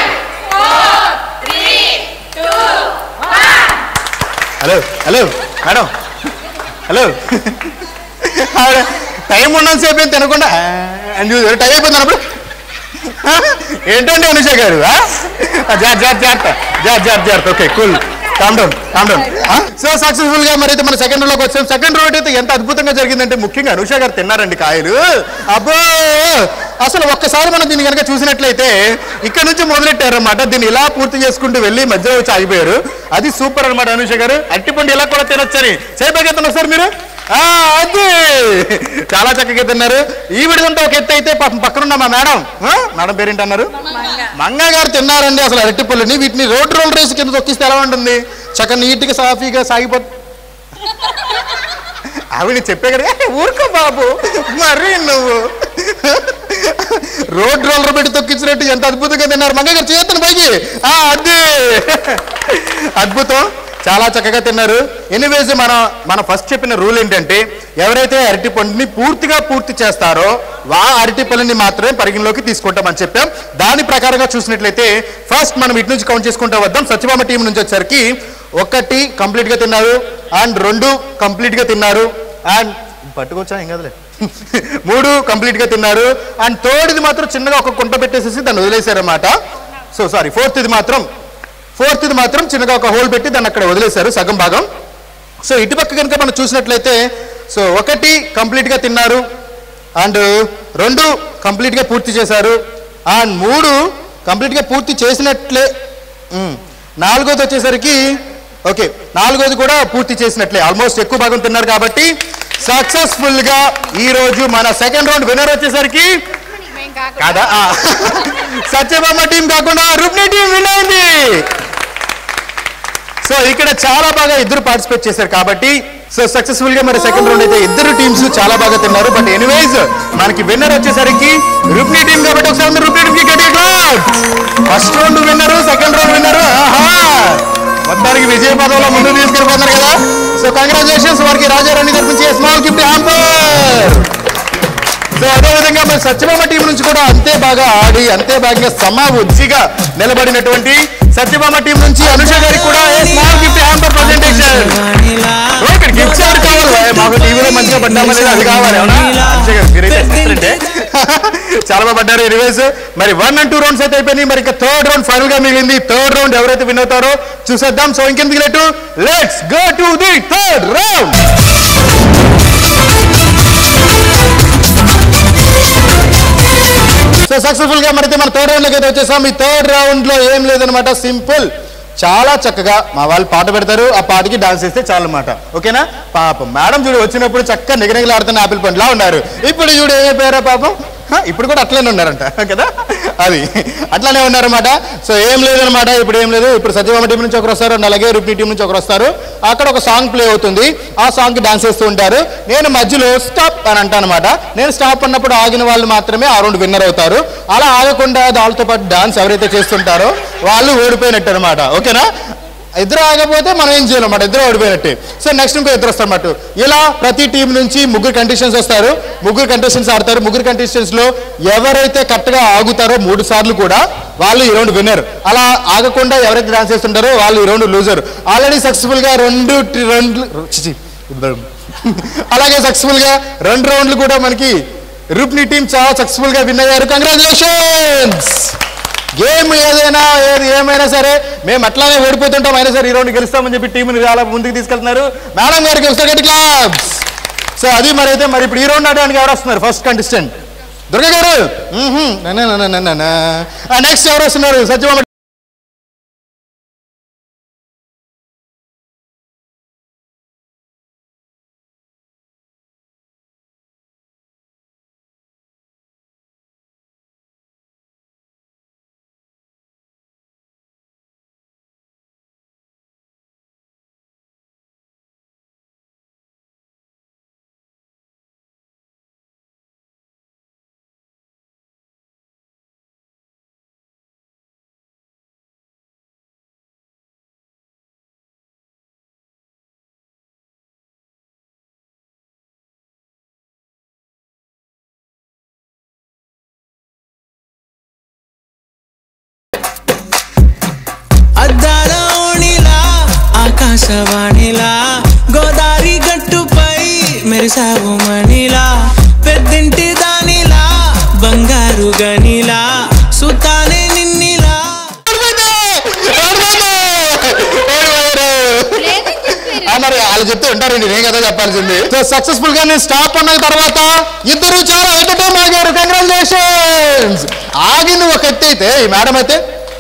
hello hello madam hello ఆవిడ టైం ఉన్నంతసేపు ఏం తినకుండా ఆ, అని చూసి టైం అయిపోయింది అన్నప్పుడు ఆ, ఏంటండి అనుష గారు ఆ? ఆ, జాగ్రత్త జాగ్రత్త జాగ్రత్త జాగ్రత్త జాగ్రత్త జాగ్రత్త okay cool calm down calm down so successful గా మరి అయితే మన సెకండ్ లోకి వచ్చాం సెకండ్ రోడ్ అయితే ఎంత అద్భుతంగా జరిగిందంటే ముఖ్యంగా అనుష గారు తిన్నారండి కాయలు అబ్బో అసలు ఒక్కసారి మనం దీన్ని కనుక చూసినట్లయితే ఇక్కడ నుంచి మొదలెట్టారన్నమాట దీన్ని ఇలా పూర్తి చేసుకుంటూ వెళ్ళి మధ్యలో వచ్చి ఆగిపోయారు అది సూపర్ అన్నమాట అనుష గారు అట్టిపండు ఇలా కూడా తినొచ్చని చేయబోగెత్తన్నారు సార్ మీరు ఆ, అది చాలా చక్కగా తిన్నారు ఈ విడుదంతా ఒక ఎత్తు అయితే పాపం పక్కనున్న మా మేడం ఆ? మేడం పేరేంటి అన్నారు మంగ గారు తిన్నారండి అసలు అరటి పుల్లని వీటిని రోడ్ రోల్ రేస్ కింద తొక్కిస్తే ఎలా ఉంటుంది చక్కగా నీట్గా సాఫీగా సాగిపో ఆవిడ చెప్పే కదా "ఏ, ఊరుకో బాబు మరి నువ్వు రోడ్ రోలర్ పెట్టి తొక్కించినట్టు ఎంత అద్భుతంగా తిన్నారు మంగ గారు చేతను పైకి ఆ, అది అద్భుతం చాలా చక్కగా తిన్నారు ఎనీవేస్ మన మన ఫస్ట్ చెప్పిన రూల్ ఏంటంటే ఎవరైతే అరటి పండుని పూర్తిగా పూర్తి చేస్తారో వా అరటి పళ్ళని మాత్రమే పరిగణలోకి తీసుకుంటామని చెప్పాం దాని ప్రకారంగా చూసినట్లయితే ఫస్ట్ మనం ఇటు నుంచి కౌంట్ చేసుకుంటూ వద్దాం సత్యభామ టీం నుంచి వచ్చేసరికి ఒకటి కంప్లీట్ గా తిన్నారు అండ్ రెండు కంప్లీట్ గా తిన్నారు అండ్ పట్టుకొచ్చా ఏం కదలే మూడు కంప్లీట్ గా తిన్నారు అండ్ థర్డ్ది మాత్రం చిన్నగా ఒక కుంట పెట్టేసేసి దాన్ని వదిలేశారన్నమాట సో సారీ ఫోర్త్ ఇది మాత్రం ఫోర్త్ ఇది మాత్రం చిన్నగా ఒక హోల్ పెట్టి దాన్ని అక్కడ వదిలేశారు సగం భాగం సో ఇటుపక్క కనుక మనం చూసినట్లయితే సో ఒకటి కంప్లీట్గా తిన్నారు అండ్ రెండు కంప్లీట్గా పూర్తి చేశారు అండ్ మూడు కంప్లీట్గా పూర్తి చేసినట్లే మ్మ్. నాలుగోది వచ్చేసరికి ఓకే నాలుగోది కూడా పూర్తి చేసినట్లే ఆల్మోస్ట్ ఎక్కువ భాగం తిన్నారు కాబట్టి సక్సెస్ఫుల్ గా ఈ రోజు మన సెకండ్ రౌండ్ విన్నర్ వచ్చేసరికి కాదా ఆ. సత్యభామ టీం కాకుండా రుక్ని టీం విన్ అయింది సో ఇక్కడ చాలా బాగా ఇద్దరు పార్టిసిపేట్ చేశారు కాబట్టి సో సక్సెస్ఫుల్ గా మరి సెకండ్ రౌండ్ అయితే ఇద్దరు టీమ్స్ చాలా బాగా తిన్నారు బట్ ఎనీవేస్ మనకి విన్నర్ వచ్చేసరికి రుక్ని టీం కాబట్టి ఒకసారి అందరూ రుక్ని టీం కి గట్టి first round winner second round winner ఆహా మొత్తానికి విజయ పదంలో ముందుకు తీసుకెళ్ళిపోతున్నారు కదా సో కంగ్రాచులేషన్స్ వారికి రాజారాణి తరపించి స్మాల్ గిఫ్ట్ హ్యాంపర్ సో అదే విధంగా మరి సత్యభామ టీం నుంచి కూడా అంతే బాగా ఆడి అంతే బాగా సమా ఉజ్జిగా నిలబడినటువంటి సత్యభామ టీం నుంచి అనుష గారికి కూడా స్మాల్ గిఫ్ట్ హ్యాంపర్ ప్రజెంటేషన్ ఇక్కడ గిఫ్ట్స్ ఎవరు కావాలి ఏ, మాకు టీవీలో మంచిగా పడ్డామా లేదా అది కావాలి అవునా అనుష గారు, మీరైతే excellent ఏ. చాలా బాగా పడ్డారు ఎనీవేస్ మరి వన్ అండ్ టూ రౌండ్స్ అయితే అయిపోయినాయి మరి ఇంకా థర్డ్ రౌండ్ ఫైనల్ గా మిగిలింది థర్డ్ రౌండ్ ఎవరైతే విన్ అవుతారో చూసేద్దాం సో ఇంకెందుకు late let's go to the third round so successful గా మరైతే మన థర్డ్ రౌండ్ లోకి అయితే వచ్చేసాం ఈ థర్డ్ రౌండ్ లో ఏం లేదనమాట సింపుల్ చాలా చక్కగా మా వాళ్ళు పాట పెడతారు ఆ పాటకి డాన్స్ చేస్తే చాలు అన్నమాట ఓకేనా పాపం మేడం చూడు వచ్చినప్పుడు చక్కగా నిగనిగలాడుతున్న ఆపిల్ పండులా ఉన్నారు ఇప్పుడు చూడు ఏమైపోయారా పాపం హ, ఇప్పుడు కూడా అట్లనే ఉన్నారంట కదా అది అట్లానే ఉన్నారన్నమాట సో ఏం లేదనమాట ఇప్పుడు ఏం లేదు ఇప్పుడు సత్యభామ టీం నుంచి ఒకరు వస్తారు and అలాగే రుక్ని టీం నుంచి ఒకరు వస్తారు అక్కడ ఒక సాంగ్ ప్లే అవుతుంది ఆ సాంగ్ కి డాన్స్ చేస్తూ ఉంటారు నేను మధ్యలో స్టాప్ అని అంటాను అనమాట నేను స్టాప్ అన్నప్పుడు ఆగిన వాళ్ళు మాత్రమే ఆ రెండు విన్నర్ అవుతారు అలా ఆగకుండా వాళ్ళతో పాటు డాన్స్ ఎవరైతే చేస్తుంటారో వాళ్ళు ఓడిపోయినట్టు అనమాట ఓకేనా ఇద్దరు ఆగపోతే మనం ఏం చేయాలన్నమాట ఇద్దరు ఓడిపోయినట్టే సో నెక్స్ట్ ఇంకో ఇద్దరు వస్తారన్నమాట ఇలా ప్రతి టీం నుంచి ముగ్గురు కంటెస్టెంట్స్ వస్తారు ముగ్గురు కంటెస్టెంట్స్ ఆడతారు ముగ్గురు కంటెస్టెంట్స్ లో ఎవరైతే కరెక్ట్ గా ఆగుతారో మూడు సార్లు కూడా వాళ్ళు ఈ రౌండ్ విన్నర్ అలా ఆగకుండా ఎవరైతే డాన్స్ చేస్తుంటారో వాళ్ళు ఈ రౌండ్ లూజర్ ఆల్రెడీ సక్సెస్ఫుల్ గా రెండు టి- రెండు ఛీ, అలాగే సక్సెస్ఫుల్ గా రెండు రౌండ్లు కూడా మనకి రూప్ని టీం చాలా సక్సెస్ఫుల్ గా విన్ అయ్యారు కంగ్రాచులేషన్స్ గేమ్ ఏదైనా ఏది ఏమైనా సరే మేము అట్లానే ఓడిపోతుంటాం అయినా సరే ఈ రౌండ్ గెలుస్తామని చెప్పి టీంని చాలా ముందుకు తీసుకెళ్తున్నారు మేడం గారికి ఒకసారి క్లాబ్స్ సో అది మరి అయితే మరి ఇప్పుడు ఈ రౌండ్ ఆడడానికి ఎవరు వస్తున్నారు ఫస్ట్ కంటెస్టెంట్ దుర్గ గారు నెక్స్ట్ ఎవరు వస్తున్నారు సత్యభామ అద్దాల ఓణిలా ఆకాశవాణిలా గోదారి గట్టుపై మెరిసావు మణిలా పెద్దింటి దానిలా బంగారు గనిలా సుతానే నిన్నిలా ఆ, మరి వాళ్ళు చెప్తే ఉంటారండి నేను కదా చెప్పాల్సింది సో సక్సెస్ఫుల్ గా నేను స్టాప్ అన్న తర్వాత ఇద్దరు చాలా ఎంటర్టైన్ ఆగారు కంగ్రాచులేషన్స్ ఆగింది ఒక ఎత్తు అయితే ఈ మేడం అయితే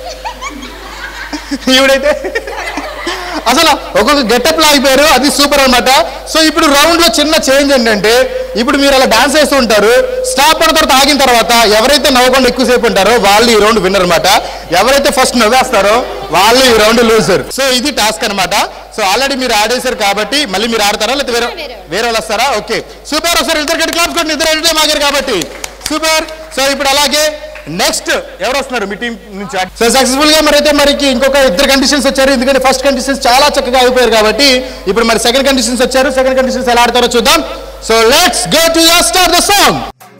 ఈవిడైతే అసలు ఒక్కొక్క గెటప్ లాగిపోయారు అది సూపర్ అన్నమాట సో ఇప్పుడు రౌండ్ లో చిన్న చేంజ్ ఏంటంటే ఇప్పుడు మీరు అలా డాన్స్ చేస్తూ ఉంటారు స్టాప్ అయిన తర్వాత ఆగిన తర్వాత ఎవరైతే నవ్వకుండా ఎక్కువసేపు ఉంటారో వాళ్ళు ఈ రౌండ్ విన్నర్ అనమాట ఎవరైతే ఫస్ట్ నవ్వేస్తారో వాళ్ళు ఈ రౌండ్ లూజర్ సో ఇది టాస్క్ అన్నమాట సో ఆల్రెడీ మీరు ఆడేశారు కాబట్టి మళ్ళీ మీరు ఆడతారా లేకపోతే వేరే వేరే వాళ్ళు వస్తారా ఓకే సూపర్ ఒకసారి ఇద్దరు గట్టి క్లాప్స్ కొట్టి ఇద్దరు ఎంటర్టైన్ ఆగారు కాబట్టి సూపర్ సో ఇప్పుడు అలాగే నెక్స్ట్ ఎవరు వస్తున్నారు మీ టీం నుంచి సో సక్సెస్ఫుల్ గా మరి అయితే మరి ఇంకొక ఇద్దరు కండిషన్స్ వచ్చారు ఎందుకంటే ఫస్ట్ కండిషన్స్ చాలా చక్కగా అయిపోయారు కాబట్టి ఇప్పుడు మరి సెకండ్ కండిషన్స్ వచ్చారు సెకండ్ కండిషన్స్ ఎలా ఆడతారో చూద్దాం so let's go to start the song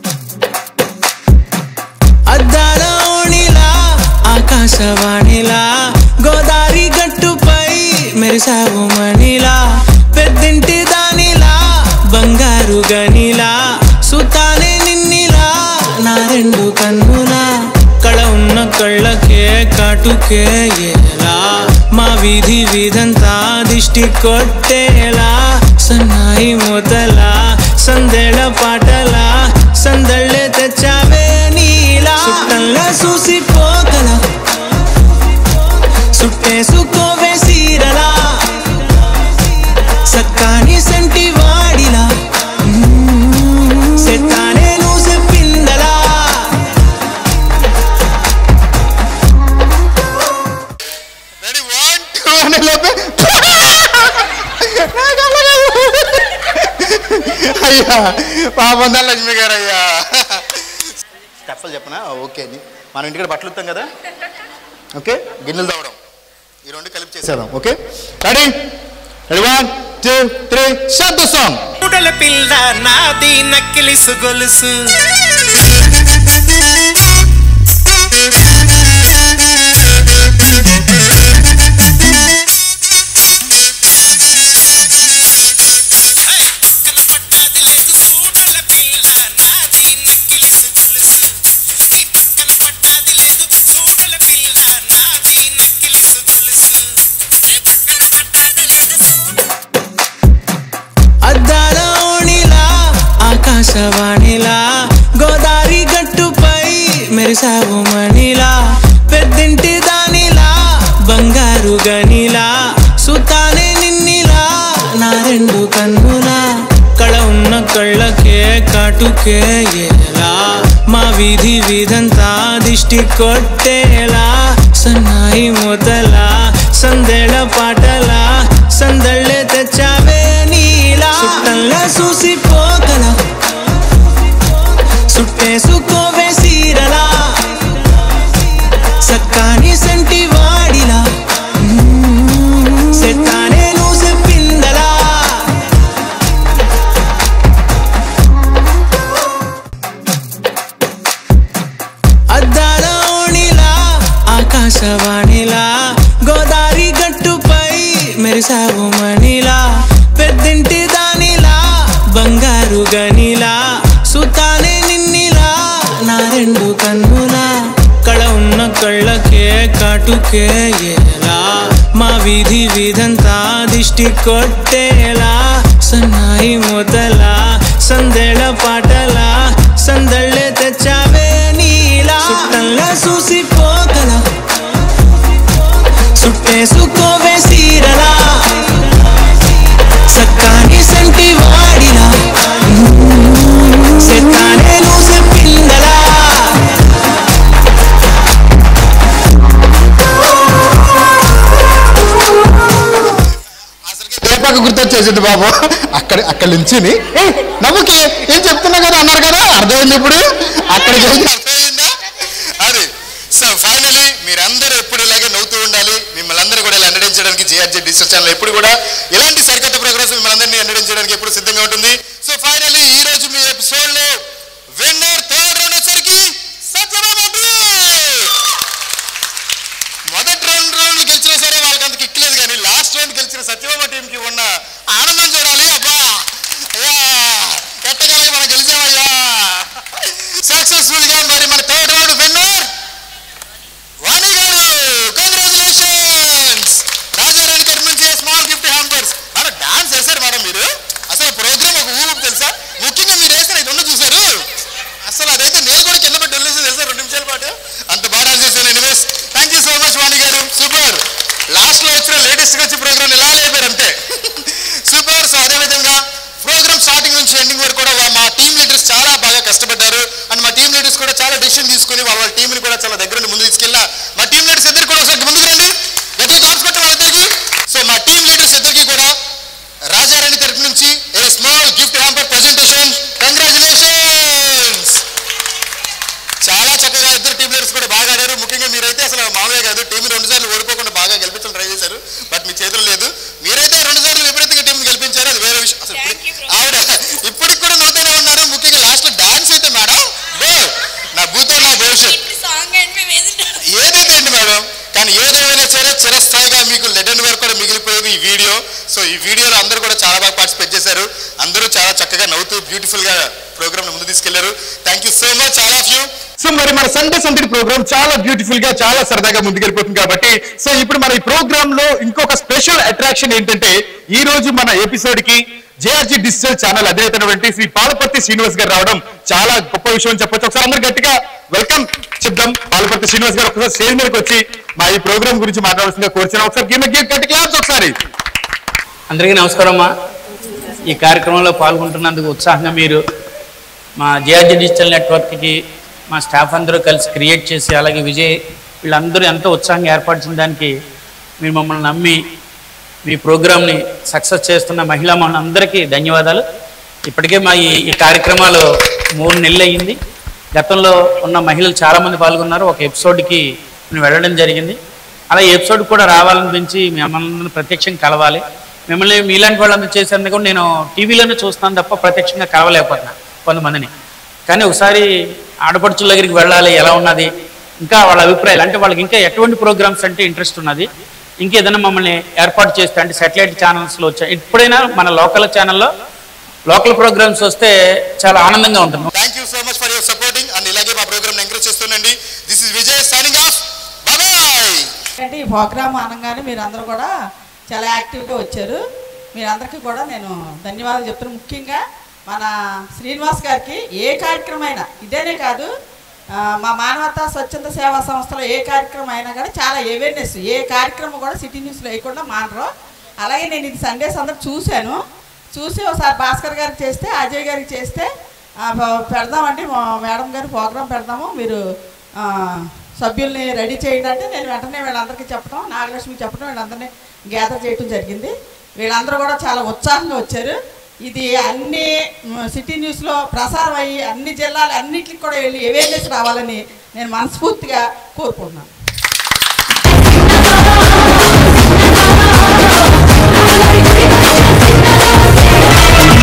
అద్దాల ఓణిలా ఆకాశవాణిలా గోదారి గట్టుపై మెరిసావు మణిలా పెద్దింటి దానిలా బంగారు గనిలా సుతానే నిన్నిలా నా రెండు కన్నులా కళ ఉన్న కళ్ళకే కాటుకే ఎలా మా వీధి వీధంతా దిష్టి కొట్టేలా సన్నాయి మొదలా సందెళ పాటలా సందళ్ళే తెచ్చావే నీలా సుట్టంలా చూసిపోగల సుట్టేసుకోవే సీరలా సక్కాని సంటి వాడిలా సెత్తానే నువ్వు చెప్పిందలా రెడీ వన్ టూ అని లోపే అయ్యా పాపం లక్ష్మి గారు అయ్యా చెప్పలు చెప్పనా ఓకే అని మనం ఇంటికి బట్టలు ఉత్తాం కదా ఓకే గిన్నెలు తవ్వడం ఈ రెండు కలిపి చేసేద్దాం okay ready ready one two three shut the song ఉడల పిల్ల నాది నక్కిలిసు గొలుసు అద్దాల ఓణిలా ఆకాశవాణిలా గోదావరి గట్టుపై మెరిసావు మణిలా పెద్దింటి దానిలా బంగారు గనిలా సుతానే నిన్నిలా నా రెండు కన్నులా కళ ఉన్న కళ్ళకే కాటుకే ఎలా మా వీధి వీధంతా దిష్టి కొట్టేలా సన్నాయి మొదలా సందేళ పాటలా సందళ్ళే తెచ్చావే నీలా సుట్టంలా చూసిపోగల సుట్టేసుకోవే సీరలా సక్కాని సంటి వాడిలా సెత్తానే నువ్వు చెప్పిందలా అద్దాల ఓణిలా ఆకాశవాణిలా గోదావరి గట్టుపై మెరిసావు మణిలా పెద్దింటి దానిలా బంగారు గనిలా సుతానే నిన్నిలా నా రెండు కన్నులా కళ ఉన్న కళ్ళకే కాటుకే ఎలా మా వీధి వీధంతా దిష్టి కొట్టేలా సన్నాయి మొదలా సందేళ పాటలా సందళ్ళే తెచ్చావే నీలా సుట్టంలా చూసిపోగల సుట్టేసుకోవే సీరలా సక్కాని సంటి వాడిలా సెత్తానే నువ్వు చెప్పిందలా అసలుకి దేపాక గుర్తొచ్చేసింది బాబు అక్కడ అక్కడ నుంచి నవ్వుకి ఏం చెప్తున్నా కదా అన్నారు కదా అర్థమైంది ఇప్పుడు అక్కడికి వెళ్ళి అర్థమైందా అది సో ఫైనలీ మీరందరూ ఎప్పుడు ఇలాగే నవ్వుతూ ఉండాలి మిమ్మల్ని అందరూ కూడా ఇలా ఎంటర్టైన్ జిఆర్జీ డిజిటల్ ఛానల్ ఎప్పుడు కూడా ఇలాంటి సరికొత్త ప్రోగ్రామ్స్ మిమ్మల్ని అందరినీ ఎంటర్టైన్ చేయడానికి ఎప్పుడు సిద్ధంగా ఉంటుంది సో ఫైనలీ ఈ రోజు మీ ఎపిసోడ్ లో విన్నర్ థర్డ్ రౌండ్ వచ్చరికి సత్యబాబు మొదటి రెండు రౌండ్లు గెలిచినా సరే వాళ్ళకి అంత కిక్కలేదు కానీ లాస్ట్ రౌండ్ గెలిచిన సత్యభామ టీంకి ఉన్న ఆనందం చూడాలి అబ్బా అయ్యా ఎట్టగా మనం గెలిచామయ్యా సక్సెస్ఫుల్ గా మరి మన థర్డ్ రౌండ్ విన్నర్ వాణి గారు కంగ్రాచులేషన్స్ రాజారాణి గారి నుంచి small gift hampers madam dance వేశారు మేడం మీరు అసలు ప్రోగ్రామ్ ఒక ఊపు తెలుసా ముఖ్యంగా మీరు వేసిన ఇది ఉన్న చూసారు అసలు అదైతే నేను కూడా కింద పెట్టి వెళ్ళేసి తెలుసా రెండు నిమిషాల పాటు అంత బాగా డాన్స్ చేశాను anyways thank you so much Vani గారు సూపర్ లాస్ట్ లో వచ్చిన లేటెస్ట్ గా వచ్చి ప్రోగ్రామ్ ఇలా లేపారు అంతే సూపర్ సో అదేవిధంగా ప్రోగ్రామ్ స్టార్టింగ్ నుంచి ఎండింగ్ వరకు కూడా వా- మా టీం లీడర్స్ చాలా బాగా కష్టపడ్డారు అండ్ మా టీం లీడర్స్ కూడా చాలా డెసిషన్ తీసుకుని వాళ్ళ వాళ్ళ టీంని కూడా చాలా దగ్గర నుండి ముందు తీసుకెళ్ళిన మా టీం లీడర్స్ ఇద్దరు కూడా ఒకసారి ముందుకు రండి గట్టి క్లాప్స్ కొట్టి వాళ్ళిద్దరికి సో మా టీం లీడర్స్ ఇద్దరికి కూడా రాజారాణి తరపు నుంచి a small gift hamper presentation congratulations చాలా చక్కగా ఇద్దరు టీం లీడర్స్ కూడా బాగా ఆడారు ముఖ్యంగా మీరైతే అసలు మామూలుగా కాదు టీం రెండు సార్లు ఓడిపోకుండా బాగా గెలిపించడం ట్రై చేశారు బట్ మీ చేతులు లేదు మీరైతే రెండు సార్లు విపరీతంగా టీం గెలిపించారు అది వేరే విషయం అసలు ఇప్పుడు- ఆవిడ ఇప్పటికి కూడా నవ్వుతూనే ఉన్నారు ముఖ్యంగా లాస్ట్ లో డాన్స్ అయితే మేడం బో నా భూతో నా భవిష్యత్ సాంగ్ అంటే ఏదైతే అండి మేడం కానీ ఏదేమైనా సరే చిరస్థాయిగా మీకు లెటన్ వరకు కూడా మిగిలిపోయేది ఈ వీడియో సో ఈ వీడియోలో అందరూ కూడా చాలా బాగా పార్టిసిపేట్ చేశారు అందరూ చాలా చక్కగా నవ్వుతూ బ్యూటిఫుల్ గా ప్రోగ్రామ్ ముందు తీసుకెళ్లారు thank you so much all of you so మరి మన సండే సందడి ప్రోగ్రామ్ చాలా బ్యూటిఫుల్ గా చాలా సరదాగా ముందుకెళ్ళిపోతుంది కాబట్టి సో ఇప్పుడు మన ఈ ప్రోగ్రామ్ లో ఇంకొక స్పెషల్ అట్రాక్షన్ ఏంటంటే ఈ రోజు మన ఎపిసోడ్ కి జేఆర్జీ డిజిటల్ ఛానల్ అధినేతటువంటి శ్రీ పాలపర్తి శ్రీనివాస్ గారు రావడం చాలా గొప్ప విషయం అని చెప్పొచ్చు ఒకసారి అందరు గట్టిగా వెల్కమ్ చెప్దాం పాలపర్తి శ్రీనివాస్ గారు ఒకసారి స్టేజ్ మీదకి వచ్చి మా ఈ ప్రోగ్రామ్ గురించి మాట్లాడాల్సిందిగా కోరుచున్నాం ఒకసారి గిమ్మ గివ్ గట్టి క్లాప్స్ ఒకసారి అందరికీ నమస్కారం అమ్మా ఈ కార్యక్రమంలో పాల్గొంటున్నందుకు ఉత్సాహంగా మీరు మా జేఆర్జీ డిజిటల్ నెట్వర్క్కి మా స్టాఫ్ అందరూ కలిసి క్రియేట్ చేసి అలాగే విజయ్ వీళ్ళందరూ ఎంతో ఉత్సాహంగా ఏర్పరిచిన దానికి మీరు మమ్మల్ని నమ్మి మీ ప్రోగ్రామ్ని సక్సెస్ చేస్తున్న మహిళా మనందరికీ ధన్యవాదాలు ఇప్పటికే మా ఈ ఈ కార్యక్రమాలు మూడు నెలలు అయ్యింది గతంలో ఉన్న మహిళలు చాలామంది పాల్గొన్నారు ఒక ఎపిసోడ్కి నేను వెళ్ళడం జరిగింది అలా ఈ ఎపిసోడ్ కూడా రావాలనిపించి మిమ్మల్ని ప్రత్యక్షంగా కలవాలి మిమ్మల్ని మీలాంటి వాళ్ళందరూ చేసేందుకు కూడా నేను టీవీలోనే చూస్తాను తప్ప ప్రత్యక్షంగా కలవలేకపోతున్నా కొంతమందిని కానీ ఒకసారి ఆడపడుచుల దగ్గరికి వెళ్ళాలి ఎలా ఉన్నది ఇంకా వాళ్ళ అభిప్రాయాలు అంటే వాళ్ళకి ఇంకా ఎటువంటి ప్రోగ్రామ్స్ అంటే ఇంట్రెస్ట్ ఉన్నది ఇంకేదైనా మమ్మల్ని ఏర్పాటు చేస్తే అంటే సాటిలైట్ ఛానల్స్లో వచ్చాయి ఎప్పుడైనా మన లోకల్ ఛానల్లో లోకల్ ప్రోగ్రామ్స్ వస్తే చాలా ఆనందంగా ఉంటుంది thank you so much for your supporting and ఇలాగే మా ప్రోగ్రామ్ ఎంకరేజ్ చేస్తుండండి this is Vijay signing off bye అంటే ఈ ప్రోగ్రామ్ అనగానే మీరు అందరూ కూడా చాలా యాక్టివ్గా వచ్చారు మీరందరికీ కూడా నేను ధన్యవాదాలు చెప్తున్నాను ముఖ్యంగా మన శ్రీనివాస్ గారికి ఏ కార్యక్రమం అయినా ఇదేనే కాదు ఆ, మా మానవతా స్వచ్ఛంద సేవా సంస్థలో ఏ కార్యక్రమం అయినా కానీ చాలా అవేర్నెస్ ఏ కార్యక్రమం కూడా సిటీ న్యూస్లో వేయకుండా మానరు అలాగే నేను ఇది సండేస్ అందరూ చూశాను చూసి ఒకసారి భాస్కర్ గారికి చేస్తే అజయ్ గారికి చేస్తే ఆ, ప- పెడదామండి మా మేడం గారు ప్రోగ్రామ్ పెడదాము మీరు ఆ, సభ్యుల్ని రెడీ చేయండి అంటే నేను వెంటనే వీళ్ళందరికీ చెప్పడం నాగలక్ష్మికి చెప్పడం వీళ్ళందరినీ గ్యాదర్ చేయడం జరిగింది వీళ్ళందరూ కూడా చాలా ఉత్సాహంగా వచ్చారు ఇది అన్ని మ్, సిటీ న్యూస్లో ప్రసారం అయ్యి అన్ని జిల్లాలు అన్నిటికి కూడా వెళ్ళి అవేర్నెస్ రావాలని నేను మనస్ఫూర్తిగా కోరుకుంటున్నాను